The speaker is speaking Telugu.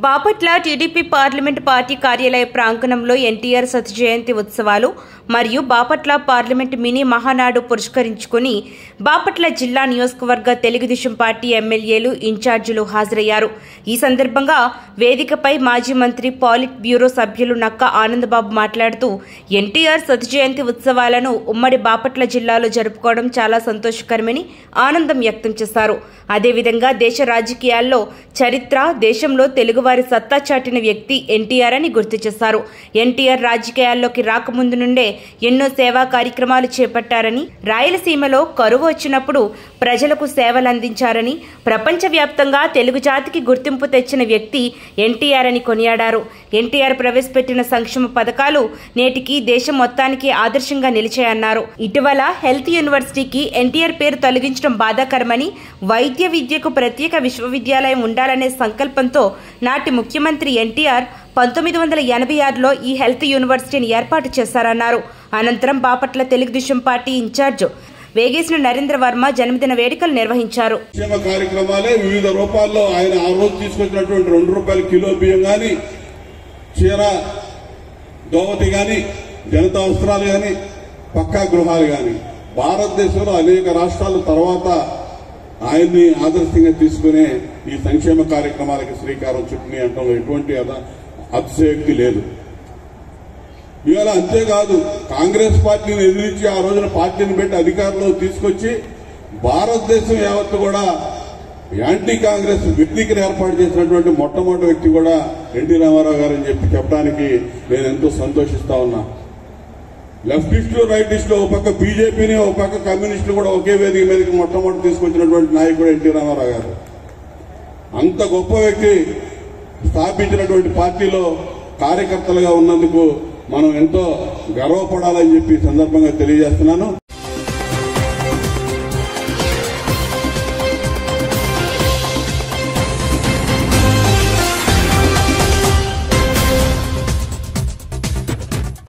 బాపట్ల టీడీపీ పార్లమెంట్ పార్టీ కార్యాలయ ప్రాంగణంలో ఎన్టీఆర్ శత జయంతి ఉత్సవాలు మరియు బాపట్ల పార్లమెంట్ మినీ మహానాడు పురస్కరించుకుని బాపట్ల జిల్లా నియోజకవర్గ తెలుగుదేశం పార్టీ ఎమ్మెల్యేలు ఇన్ఛార్జీలు హాజరయ్యారు ఈ సందర్భంగా వేదికపై మాజీ మంత్రి పాలిట్ బ్యూరో సభ్యులు నక్క ఆనందబాబు మాట్లాడుతూ ఎన్టీఆర్ శత జయంతి ఉత్సవాలను ఉమ్మడి బాపట్ల జిల్లాలో జరుపుకోవడం చాలా సంతోషకరమని ఆనందం వ్యక్తం చేశారు అదేవిధంగా దేశ రాజకీయాల్లో చరిత్ర దేశంలో తెలుగువారి సత్తా చాటిన వ్యక్తి ఎన్టీఆర్ అని గుర్తు చేశారు ఎన్టీఆర్ రాజకీయాల్లోకి రాకముందు నుండే ఎన్నో సేవా కార్యక్రమాలు చేపట్టారని రాయలసీమలో కరువు వచ్చినప్పుడు ప్రజలకు సేవలు అందించారని ప్రపంచవ్యాప్తంగా తెలుగు జాతికి గుర్తింపు తెచ్చిన వ్యక్తి ఎన్టీఆర్ అని కొనియాడారు ఎన్టీఆర్ ప్రవేశపెట్టిన సంక్షేమ పథకాలు నేటికి దేశం మొత్తానికి ఆదర్శంగా నిలిచాయన్నారు ఇటీవల హెల్త్ యూనివర్సిటీకి ఎన్టీఆర్ పేరు తొలగించడం బాధాకరమని వైద్య విద్యకు ప్రత్యేక విశ్వవిద్యాలయం ఉండాలనే సంకల్పంతో నాటి ముఖ్యమంత్రి ఎన్టీఆర్ పంతొమ్మిది వందల ఎనభై ఆరులో ఈ హెల్త్ యూనివర్సిటీని ఏర్పాటు చేశారన్నారు అనంతరం బాపట్ల తెలుగుదేశం పార్టీ ఇన్ఛార్జ్ వేగేసిన నరేంద్ర వర్మ జన్మదిన వేడుకలు నిర్వహించారు సంక్షేమ కార్యక్రమాలే వివిధ రూపాల్లో ఆయన ఆ రోజు తీసుకొచ్చినటువంటి రెండు రూపాయల కిలో బియ్యం గాని చీర దోవతి గాని జనతా వస్త్రాలు గాని పక్కా గృహాలు గాని భారతదేశంలో అనేక రాష్ట్రాల తర్వాత ఆయన్ని ఆదర్శంగా తీసుకునే ఈ సంక్షేమ కార్యక్రమాలకి శ్రీకారం చుట్టని అంటాం ఎటువంటి అద- అతిశయోక్తి లేదు ఇవాళ అంతేకాదు కాంగ్రెస్ పార్టీని ఎదిరించి ఆ రోజున పార్టీని పెట్టి అధికారంలో తీసుకొచ్చి భారతదేశం యావత్తు కూడా యాంటీ కాంగ్రెస్ వ్యక్తికి ఏర్పాటు చేసినటువంటి మొట్టమొదటి వ్యక్తి కూడా ఎన్టీ రామారావు గారు అని చెప్పి చెప్పడానికి నేను ఎంతో సంతోషిస్తా ఉన్నా లెఫ్టిస్టులు రైటిస్టులు ఒక పక్క బీజేపీని ఒక పక్క కమ్యూనిస్టులు కూడా ఒకే వేదిక మీదకి మొట్టమొదటి తీసుకొచ్చినటువంటి నాయకుడు ఎన్టీ రామారావు గారు అంత గొప్ప వ్యక్తి స్థాపించినటువంటి పార్టీలో కార్యకర్తలుగా ఉన్నందుకు మనం ఎంతో గర్వపడాలని చెప్పి ఈ సందర్భంగా తెలియజేస్తున్నాను